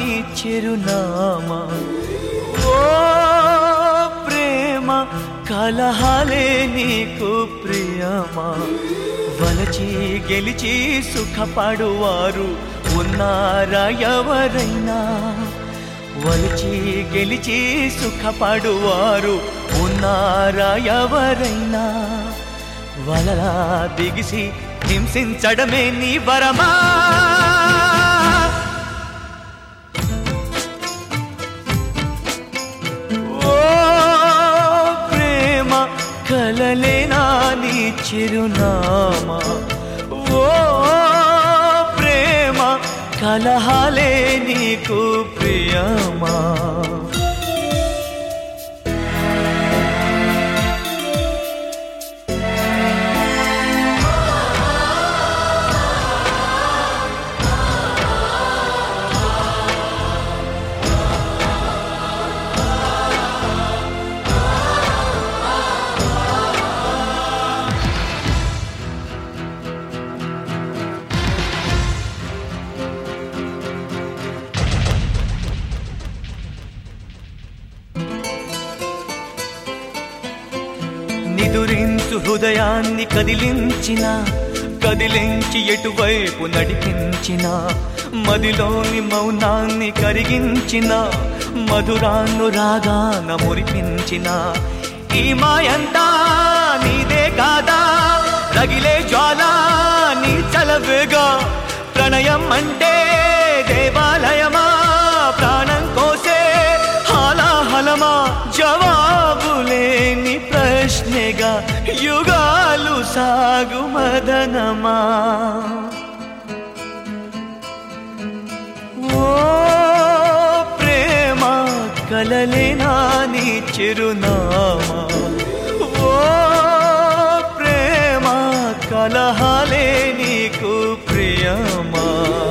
నీ చిరునామా ఓ ప్రేమ కలహాలే నీకు ప్రియమా వలచి గెలిచి సుఖపడువారు ఉన్నారా ఎవరైనా వలచి గెలిచి సుఖపడువారు ఉన్నారా ఎవరైనా వలలా దిగిసి హింసించడమే నీ వరమా ఓ ప్రేమ కలలేనా నీ చిరునామా ఓ ప్రేమ కలహాలే నీకు ప్రియమా నిదురించు హృదయాన్ని కదిలించిన కదిలించి ఎటువైపు నడిపించిన మదిలోని మౌనాన్ని కరిగించిన మధురాన్ను రాగాన మురిపించిన ఈ మాయంతా నీదే కాదా రగిలే జ్వాల నీ చలవేగా ప్రణయం అంటే దేవాలయమా ప్రాణం కోసే హాలాహలమా జవాబులేని ప్రశ్నగా యుగాలు సాగు మదనమా ఓ ప్రేమ కలలేనా నీ చిరునామా ఓ ప్రేమ కలహాలే నీకు ప్రియమా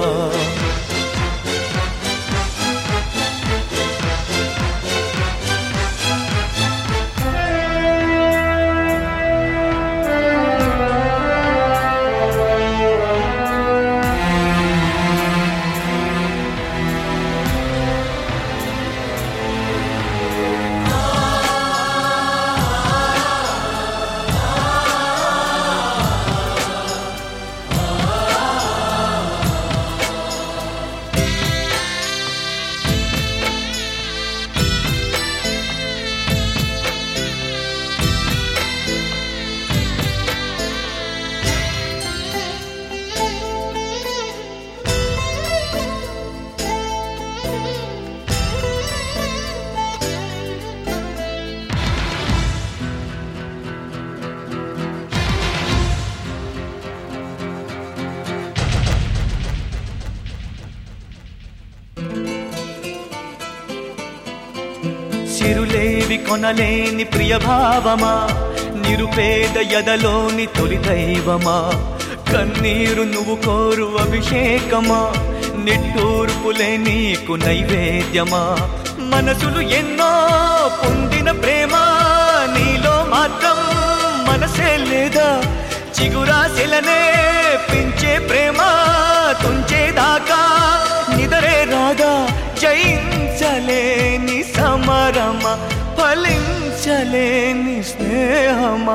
సిరులేవి కొనలేని ప్రియభావమా నిరుపేద ఎదలోని తొలి దైవమా కన్నీరు నువ్వు కోరు అభిషేకమా నిట్టూర్పులే నీకు నైవేద్యమా మనసులు ఎన్నో పొందిన ప్రేమ నీలో మాత్రం మనసే లేదా చిగురాశిలనే పెంచే ప్రేమ తుంచేదాకా నిదరే రాగా జయించలేని సమరమ ఫలించలేని స్నేహమా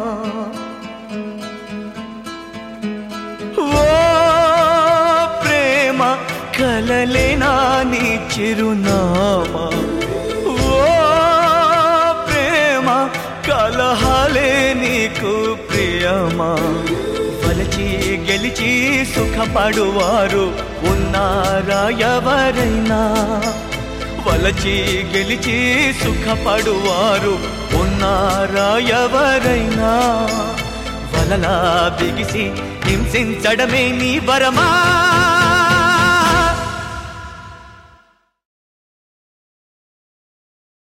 ఓ ప్రేమ కలలేనా నీ చిరునామా ఓ ప్రేమ కలహాలే నీకు ప్రియమా వలచి గెలిచి సుఖపడువారు ఉన్నారా ఎవరైనా వలచి గెలిచి సుఖపడువారు ఉన్నారా ఎవరైనా వలలా బిగిసి హింసించడమే నీ వరమా